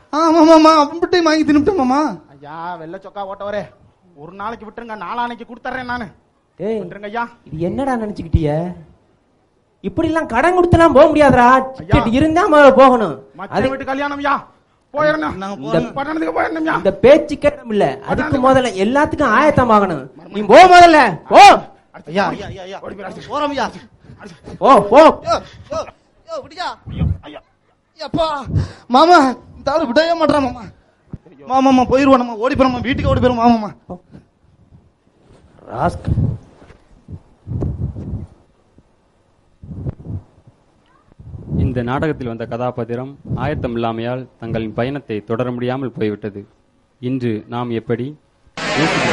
ஆமா மாமா அப்படின்ட்டு வாங்கி தின்னுட்டேன் மாமா ஐயா வெள்ளை சொக்கா ஓட்டவரே ஒரு நாளைக்கு விட்டுருங்க நாளானைக்கு கொடுத்துறேன் நானு டேய் விட்டுருங்க ஐயா இது என்னடா நினைச்சுக்கிட்டிய இப்படி எல்லாம் கடன் கொடுத்தெல்லாம் போக முடியாதுடா ஐயா. டிக்கெட் இருந்தா முதல்ல போகணும் மச்ச அது வீட்டு கல்யாணம் ஐயா போயிடணும் நாங்க போறோம். பட்டணத்துக்கு போயிடணும் ஐயா இந்த பேச்சு கேட்டம் இல்ல அதுக்கு முதல்ல எல்லாத்துக்கும் ஆயத்தம் ஆகணும் நீ போ முதல்ல போ ஐயா ஐயா ஐயா ஐயா ஓடி போய் அடிச்சு. போறோம் ஐயா ஓ போ யோ, யோ, யோ, விடுயா. அப்பா மாமா இந்த ஆளு விடவே மாட்டான் மாமா மாமாமா போயிருவோம் நம்ம ஓடி போறோம் வீட்டுக்கு ஓடி போயிரும் மாமாமா ராஸ்கல் இந்த நாடகத்தில் வந்த கதாபாத்திரம் ஆயத்தம் இல்லாமையால் தங்களின் பயணத்தை தொடர முடியாமல் போய்விட்டது இன்று நாம் எப்படி இயேசு